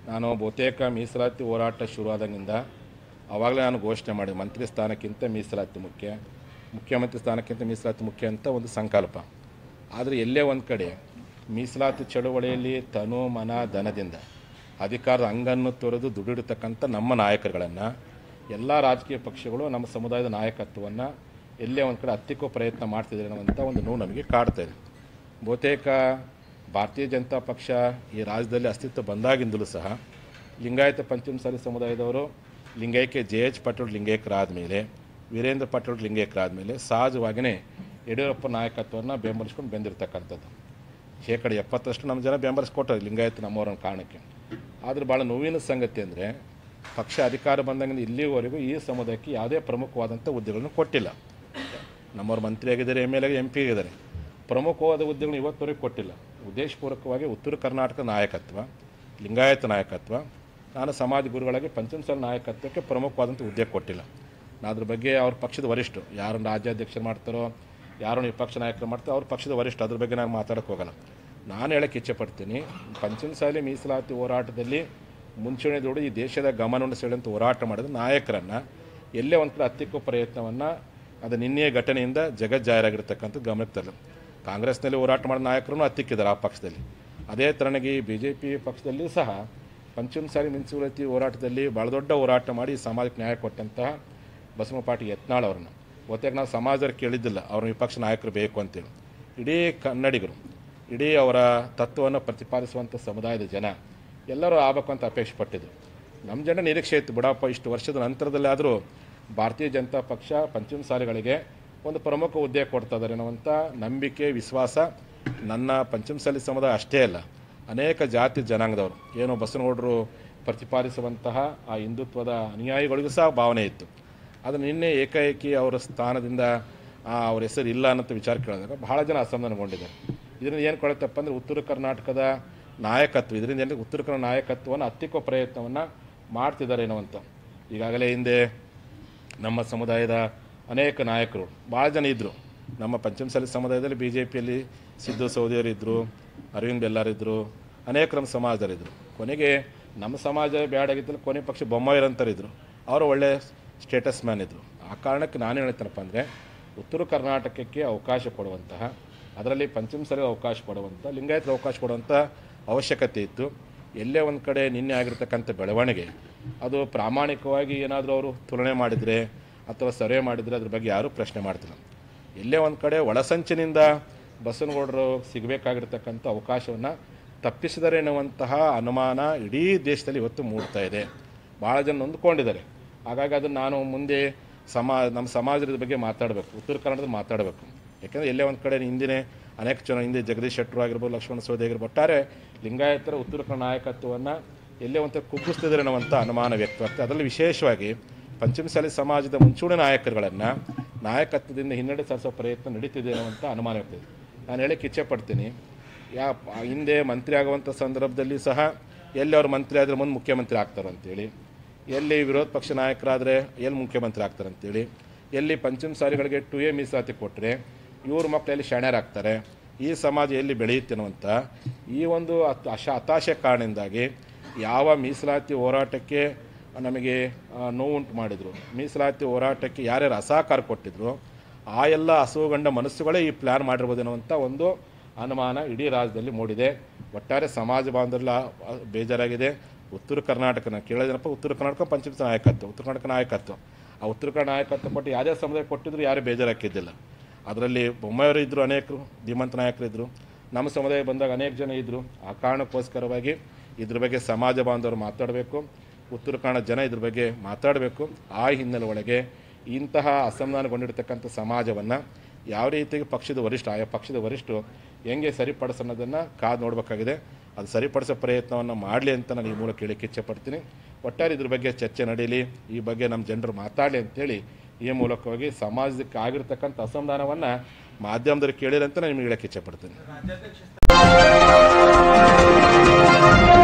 ನಾನು ಬಹುತೇಕ ಮೀಸಲಾತಿ ಹೋರಾಟ ಶುರುವಾದಾಗಿಂದ ಆವಾಗಲೇ ನಾನು ಘೋಷಣೆ ಮಾಡಿದೆ ಮಂತ್ರಿ ಸ್ಥಾನಕ್ಕಿಂತ ಮೀಸಲಾತಿ ಮುಖ್ಯ ಮುಖ್ಯಮಂತ್ರಿ ಸ್ಥಾನಕ್ಕಿಂತ ಮೀಸಲಾತಿ ಮುಖ್ಯ ಅಂತ ಒಂದು ಸಂಕಲ್ಪ ಆದರೆ ಎಲ್ಲೇ ಒಂದು ಕಡೆ ಮೀಸಲಾತಿ ಚಳುವಳಿಯಲ್ಲಿ ತನು ಮನ ಧನದಿಂದ ಅಧಿಕಾರದ ಅಂಗನ್ನು ತೊರೆದು ದುಡಿಡಿರ್ತಕ್ಕಂಥ ನಮ್ಮ ನಾಯಕರುಗಳನ್ನು ಎಲ್ಲ ರಾಜಕೀಯ ಪಕ್ಷಗಳು ನಮ್ಮ ಸಮುದಾಯದ ನಾಯಕತ್ವವನ್ನು ಎಲ್ಲೇ ಒಂದು ಕಡೆ ಹತ್ತಿಕ್ಕೋ ಪ್ರಯತ್ನ ಮಾಡ್ತಿದ್ದಾರೆ ಅನ್ನುವಂಥ ಒಂದು ನೋವು ನಮಗೆ ಕಾಡ್ತಾ ಇದೆ ಬಹುತೇಕ ಭಾರತೀಯ ಜನತಾ ಪಕ್ಷ ಈ ರಾಜ್ಯದಲ್ಲಿ ಅಸ್ತಿತ್ವ ಬಂದಾಗಿಂದಲೂ ಸಹ ಲಿಂಗಾಯತ ಪಂಚಮಸಾಲಿ ಸಮುದಾಯದವರು ಲಿಂಗೈಕ್ಯ ಜೆ ಎಚ್ ಪಟೇಲ್ ಲಿಂಗೈಕ್ಯರಾದ ಮೇಲೆ ವೀರೇಂದ್ರ ಪಟೇಲ್ ಲಿಂಗೈಕ್ಯರಾದ ಮೇಲೆ ಸಹಜವಾಗಿಯೇ ಯಡಿಯೂರಪ್ಪ ನಾಯಕತ್ವವನ್ನು ಬೆಂಬಲಿಸ್ಕೊಂಡು ಬಂದಿರತಕ್ಕಂಥದ್ದು ಶೇಕಡ ಎಪ್ಪತ್ತರಷ್ಟು ನಮ್ಮ ಜನ ಬೆಂಬಲಿಸ್ಕೊಟ್ಟಾರೆ ಲಿಂಗಾಯತ ನಮ್ಮವರನ್ನ ಕಾರಣಕ್ಕೆ ಆದರೆ ಭಾಳ ನೋವಿನ ಸಂಗತಿ ಅಂದರೆ ಪಕ್ಷ ಅಧಿಕಾರ ಬಂದಂಗಿಂದ ಇಲ್ಲಿವರೆಗೂ ಈ ಸಮುದಾಯಕ್ಕೆ ಯಾವುದೇ ಪ್ರಮುಖವಾದಂಥ ಹುದ್ದೆಗಳನ್ನು ಕೊಟ್ಟಿಲ್ಲ ನಮ್ಮವ್ರು ಮಂತ್ರಿ ಆಗಿದ್ದಾರೆ M L A M P ಆಗಿದ್ದಾರೆ ಪ್ರಮುಖವಾದ ಹುದ್ದೆಗಳನ್ನು ಇವತ್ತವರೆಗೂ ಕೊಟ್ಟಿಲ್ಲ ಉದ್ದೇಶಪೂರ್ವಕವಾಗಿ ಉತ್ತರ ಕರ್ನಾಟಕ ನಾಯಕತ್ವ ಲಿಂಗಾಯತ ನಾಯಕತ್ವ ನಾನು ಸಮಾಜ ಗುರುಗಳಾಗಿ ಪಂಚಮಸಾಲ ನಾಯಕತ್ವಕ್ಕೆ ಪ್ರಮುಖವಾದಂಥ ಹುದ್ದೆ ಕೊಟ್ಟಿಲ್ಲ ನಾನು ಅದ್ರ ಬಗ್ಗೆ ಅವ್ರ ಪಕ್ಷದ ವರಿಷ್ಠರು ಯಾರನ್ನು ರಾಜ್ಯಾಧ್ಯಕ್ಷರು ಮಾಡ್ತಾರೋ ಯಾರನ್ನು ವಿಪಕ್ಷ ನಾಯಕರು ಮಾಡ್ತಾರೋ ಅವ್ರ ಪಕ್ಷದ ವರಿಷ್ಠ ಅದ್ರ ಬಗ್ಗೆ ನಾನು ಮಾತಾಡೋಕ್ಕೆ ಹೋಗಲ್ಲ ನಾನು ಹೇಳಕ್ಕೆ ಇಚ್ಛೆಪಡ್ತೀನಿ ಪಂಚಮಸಾಲಿ ಮೀಸಲಾತಿ ಹೋರಾಟದಲ್ಲಿ ಮುಂಚೂಣಿ ದುಡಿ ಈ ದೇಶದ ಗಮನವನ್ನು ಸೆಳೆಯುವಂಥ ಹೋರಾಟ ಮಾಡಿದ ನಾಯಕರನ್ನು ಎಲ್ಲೇ ಒಂದು ಕಡೆ ಹತ್ತಿಕ್ಕೋ ಪ್ರಯತ್ನವನ್ನು ಅದು ನಿನ್ನೆಯ ಘಟನೆಯಿಂದ ಜಗಜ್ಜಾಹೀರಾಗಿರ್ತಕ್ಕಂಥ ಗಮನಕ್ಕೆ ತರಲು ಕಾಂಗ್ರೆಸ್ನಲ್ಲಿ ಹೋರಾಟ ಮಾಡಿದ ನಾಯಕರನ್ನು ಹತ್ತಿಕ್ಕಿದ್ದಾರೆ ಆ ಪಕ್ಷದಲ್ಲಿ ಅದೇ ತರನಾಗಿ ಬಿ ಜೆ ಪಿ ಪಕ್ಷದಲ್ಲಿ ಸಹ ಪಂಚಮಸಾಲಿ ಮುನ್ಸಿಪಾಲಿಟಿ ಹೋರಾಟದಲ್ಲಿ ಭಾಳ ದೊಡ್ಡ ಹೋರಾಟ ಮಾಡಿ ಸಮಾಜಕ್ಕೆ ನ್ಯಾಯ ಕೊಟ್ಟಂತಹ ಬಸವ ಪಾಟೀಲ್ ಯತ್ನಾಳ್ ಅವ್ರನ್ನ ಬಹುತೇಕ ನಾವು ಸಮಾಜದವ್ರು ಕೇಳಿದ್ದಿಲ್ಲ ಅವ್ರ ವಿಪಕ್ಷ ನಾಯಕರು ಬೇಕು ಅಂತೇಳಿ ಇಡೀ ಕನ್ನಡಿಗರು ಇಡೀ ಅವರ ತತ್ವವನ್ನು ಪ್ರತಿಪಾದಿಸುವಂಥ ಸಮುದಾಯದ ಜನ ಎಲ್ಲರೂ ಆಗಬೇಕು ಅಂತ ಅಪೇಕ್ಷೆ ಪಟ್ಟಿದ್ರು ನಮ್ಮ ಜನ ನಿರೀಕ್ಷೆ ಇತ್ತು ಬಿಡಪ್ಪ ಇಷ್ಟು ವರ್ಷದ ನಂತರದಲ್ಲಾದರೂ ಭಾರತೀಯ ಜನತಾ ಪಕ್ಷ ಪಂಚಮಸಾಲಿಗಳಿಗೆ ಒಂದು ಪ್ರಮುಖ ಹುದ್ದೆ ಕೊಡ್ತಾ ಇದ್ದಾರೆ ಅನ್ನುವಂಥ ನಂಬಿಕೆ ವಿಶ್ವಾಸ ನನ್ನ ಪಂಚಮಸಾಲಿ ಸಮುದಾಯ ಅಷ್ಟೇ ಅಲ್ಲ ಅನೇಕ ಜಾತಿ ಜನಾಂಗದವರು ಏನು ಬಸವನಗೌಡರು ಪ್ರತಿಪಾದಿಸುವಂತಹ ಆ ಹಿಂದುತ್ವದ ಅನುಯಾಯಿಗಳಿಗೂ ಸಹ ಭಾವನೆ ಇತ್ತು ಆದರೆ ನಿನ್ನೆ ಏಕಾಏಕಿ ಅವರ ಸ್ಥಾನದಿಂದ ಆ, ಅವ್ರ ಹೆಸರು ಇಲ್ಲ ಅನ್ನೋ ವಿಚಾರ ಕೇಳಿದಾಗ ಬಹಳ ಜನ ಅಸಮಾಧಾನಗೊಂಡಿದ್ದಾರೆ ಇದರಿಂದ ಏನು ಕೊಡುತ್ತಪ್ಪ ಅಂದರೆ ಉತ್ತರ ಕರ್ನಾಟಕದ ನಾಯಕತ್ವ ಇದರಿಂದ ಏನಿದೆ ಉತ್ತರ ಕನ್ನಡ ನಾಯಕತ್ವವನ್ನು ಹತ್ತಿಕ್ಕೋ ಪ್ರಯತ್ನವನ್ನು ಮಾಡ್ತಿದ್ದಾರೆ ಅನ್ನುವಂಥ ಈಗಾಗಲೇ ಹಿಂದೆ ನಮ್ಮ ಸಮುದಾಯದ ಅನೇಕ ನಾಯಕರು ಭಾಳ ಜನ ಇದ್ದರು ನಮ್ಮ ಪಂಚಮಸಾಲಿ ಸಮುದಾಯದಲ್ಲಿ ಬಿ ಜೆ ಪಿಯಲ್ಲಿ ಸಿದ್ದು ಸೌದಿಯರಿದ್ದರು ಅರವಿಂದ್ ಬೆಲ್ಲಾರಿದ್ದರು ಅನೇಕ ನಮ್ಮ ಸಮಾಜದಲ್ಲಿದ್ದರು ಕೊನೆಗೆ ನಮ್ಮ ಸಮಾಜ ಬ್ಯಾಡಾಗಿದ್ದಲ್ಲಿ ಕೊನೆ ಪಕ್ಷ ಬೊಮ್ಮಾಯಿರಂತರಿದ್ದರು ಅವರು ಒಳ್ಳೆ ಸ್ಟೇಟಸ್ ಮ್ಯಾನ್ ಇದ್ದರು ಆ ಕಾರಣಕ್ಕೆ ನಾನು ಹೇಳ್ತೀನಪ್ಪ ಅಂದರೆ ಉತ್ತರ ಕರ್ನಾಟಕಕ್ಕೆ ಅವಕಾಶ ಕೊಡುವಂತಹ ಅದರಲ್ಲಿ ಪಂಚಮಸಾಲಿ ಅವಕಾಶ ಕೊಡುವಂಥ ಲಿಂಗಾಯತರ ಅವಕಾಶ ಕೊಡುವಂಥ ಅವಶ್ಯಕತೆ ಇತ್ತು ಎಲ್ಲೇ ಒಂದು ಕಡೆ ನಿನ್ನೆ ಆಗಿರ್ತಕ್ಕಂಥ ಬೆಳವಣಿಗೆ ಅದು ಪ್ರಾಮಾಣಿಕವಾಗಿ ಏನಾದರೂ ಅವರು ತುಲನೆ ಮಾಡಿದರೆ ಅಥವಾ ಸರ್ವೆ ಮಾಡಿದರೆ ಅದ್ರ ಬಗ್ಗೆ ಯಾರೂ ಪ್ರಶ್ನೆ ಮಾಡ್ತಿಲ್ಲ ಎಲ್ಲೇ ಒಂದು ಕಡೆ ಒಳಸಂಚಿನಿಂದ ಬಸವನಗೌಡರು ಸಿಗಬೇಕಾಗಿರ್ತಕ್ಕಂಥ ಅವಕಾಶವನ್ನು ತಪ್ಪಿಸಿದರೆ ಎನ್ನುವಂತಹ ಅನುಮಾನ ಇಡೀ ದೇಶದಲ್ಲಿ ಇವತ್ತು ಮೂಡ್ತಾ ಇದೆ ಭಾಳ ಜನ ನೊಂದ್ಕೊಂಡಿದ್ದಾರೆ ಹಾಗಾಗಿ ಅದನ್ನು ನಾನು ಮುಂದೆ ಸಮಾ ನಮ್ಮ ಸಮಾಜದ ಬಗ್ಗೆ ಮಾತಾಡಬೇಕು ಉತ್ತರ ಕನ್ನಡದಲ್ಲಿ ಮಾತಾಡಬೇಕು ಯಾಕೆಂದರೆ ಎಲ್ಲೇ ಒಂದು ಕಡೆ ಹಿಂದಿನೇ ಅನೇಕ ಜನ ಹಿಂದೆ ಜಗದೀಶ್ ಶೆಟ್ಟರು ಆಗಿರ್ಬೋದು ಲಕ್ಷ್ಮಣ ಸೋದಿ ಆಗಿರ್ಬೋದು ಒಟ್ಟಾರೆ ಲಿಂಗಾಯತರ ಉತ್ತರ ಕನ್ನಡ ನಾಯಕತ್ವವನ್ನು ಎಲ್ಲೇ ಒಂದು ಕುಗ್ಗಿಸ್ತಿದ್ದಾರೆ ಅನ್ನುವಂಥ ಅನುಮಾನ ವ್ಯಕ್ತವಾಗ್ತದೆ ಅದರಲ್ಲಿ ವಿಶೇಷವಾಗಿ ಪಂಚಮಸಾಲಿ ಸಮಾಜದ ಮುಂಚೂಣಿ ನಾಯಕರುಗಳನ್ನು ನಾಯಕತ್ವದಿಂದ ಹಿನ್ನಡೆ ಸರಿಸೋ ಪ್ರಯತ್ನ ನಡೀತಿದೆ ಅನ್ನುವಂಥ ಅನುಮಾನ ಇರ್ತದೆ ನಾನು ಹೇಳಕ್ಕೆ ಇಚ್ಛೆ ಪಡ್ತೀನಿ ಯಾ ಹಿಂದೆ ಮಂತ್ರಿ ಆಗುವಂಥ ಸಂದರ್ಭದಲ್ಲಿ ಸಹ ಎಲ್ಲಿ ಅವ್ರು ಮಂತ್ರಿ ಆದರೆ ಮುಂದೆ ಮುಖ್ಯಮಂತ್ರಿ ಆಗ್ತಾರಂತೇಳಿ ಎಲ್ಲಿ ವಿರೋಧ ಪಕ್ಷ ನಾಯಕರಾದರೆ ಎಲ್ಲಿ ಮುಖ್ಯಮಂತ್ರಿ ಆಗ್ತಾರಂತೇಳಿ ಎಲ್ಲಿ ಪಂಚಮಸಾಲಿಗಳಿಗೆ ಟು ಎ ಮೀಸಲಾತಿ ಕೊಟ್ಟರೆ ಇವ್ರ ಮಕ್ಕಳು ಎಲ್ಲಿ ಶಾಣ್ಯರಾಗ್ತಾರೆ ಈ ಸಮಾಜ ಎಲ್ಲಿ ಬೆಳೆಯುತ್ತೆ ಅನ್ನುವಂಥ ಈ ಒಂದು ಹತ್- ಅಶ ಹತಾಶೆ ಕಾರಣದಿಂದಾಗಿ ಯಾವ ಮೀಸಲಾತಿ ಹೋರಾಟಕ್ಕೆ ನಮಗೆ ಆ, ನೋವುಂಟು ಮಾಡಿದರು ಮೀಸಲಾತಿ ಹೋರಾಟಕ್ಕೆ ಯಾರ್ಯಾರು ಅಸಹಕಾರ ಕೊಟ್ಟಿದ್ರು ಆ ಎಲ್ಲ ಹಸುಗಂಡ ಮನಸ್ಸುಗಳೇ ಈ ಪ್ಲ್ಯಾನ್ ಮಾಡಿರ್ಬೋದು ಅನ್ನುವಂಥ ಒಂದು ಅನುಮಾನ ಇಡೀ ರಾಜ್ಯದಲ್ಲಿ ಮೂಡಿದೆ ಒಟ್ಟಾರೆ ಸಮಾಜ ಬಾಂಧವ್ಯ ಬೇಜಾರಾಗಿದೆ ಉತ್ತರ ಕರ್ನಾಟಕ ನಾನು ಕೇಳಿದನಪ್ಪ ಉತ್ತರ ಕರ್ನಾಟಕ ಪಂಚಮಸಾಲಿ ನಾಯಕತ್ವ ಉತ್ತರ ಕರ್ನಾಟಕ ನಾಯಕತ್ವ ಆ ಉತ್ತರ ಕನ್ನಡ ನಾಯಕತ್ವ ಕೊಟ್ಟು ಯಾವುದೇ ಸಮುದಾಯ ಕೊಟ್ಟಿದ್ರು ಯಾರೂ ಬೇಜಾರಾಕಿದ್ದಿಲ್ಲ ಅದರಲ್ಲಿ ಬೊಮ್ಮಾಯಿಯವರು ಇದ್ದರು ಅನೇಕರು ಧೀಮಂತ ನಾಯಕರು ಇದ್ದರು ನಮ್ಮ ಸಮುದಾಯ ಬಂದಾಗ ಅನೇಕ ಜನ ಇದ್ದರು ಆ ಕಾರಣಕ್ಕೋಸ್ಕರವಾಗಿ ಇದ್ರ ಬಗ್ಗೆ ಸಮಾಜ ಬಾಂಧವರು ಮಾತಾಡಬೇಕು ಉತ್ತರ ಕನ್ನಡ ಜನ ಇದ್ರ ಬಗ್ಗೆ ಮಾತಾಡಬೇಕು ಆ ಹಿನ್ನೆಲೆ ಒಳಗೆ ಇಂತಹ ಅಸಮಾಧಾನಗೊಂಡಿರ್ತಕ್ಕಂಥ ಸಮಾಜವನ್ನು ಯಾವ ರೀತಿಯಾಗಿ ಪಕ್ಷದ ವರಿಷ್ಠ ಆಯಾ ಪಕ್ಷದ ವರಿಷ್ಠರು ಹೆಂಗೆ ಸರಿಪಡಿಸೋನ್ನೋದನ್ನು ಕಾದು ನೋಡಬೇಕಾಗಿದೆ ಅದು ಸರಿಪಡಿಸೋ ಪ್ರಯತ್ನವನ್ನು ಮಾಡಲಿ ಅಂತ ನಾನು ಈ ಮೂಲಕ ಕೇಳಕ್ಕೆ ಇಚ್ಛೆಪಡ್ತೀನಿ ಒಟ್ಟಾರೆ ಇದ್ರ ಬಗ್ಗೆ ಚರ್ಚೆ ನಡೀಲಿ ಈ ಬಗ್ಗೆ ನಮ್ಮ ಜನರು ಮಾತಾಡಲಿ ಅಂತೇಳಿ ಈ ಮೂಲಕವಾಗಿ ಸಮಾಜಕ್ಕೆ ಆಗಿರ್ತಕ್ಕಂಥ ಅಸಮಾಧಾನವನ್ನು ಮಾಧ್ಯಮದವ್ರು ಕೇಳಿರಿ ಅಂತ ನಾನು ನಿಮಗೆ ಹೇಳಕ್ಕೆ ಇಚ್ಛೆಪಡ್ತೀನಿ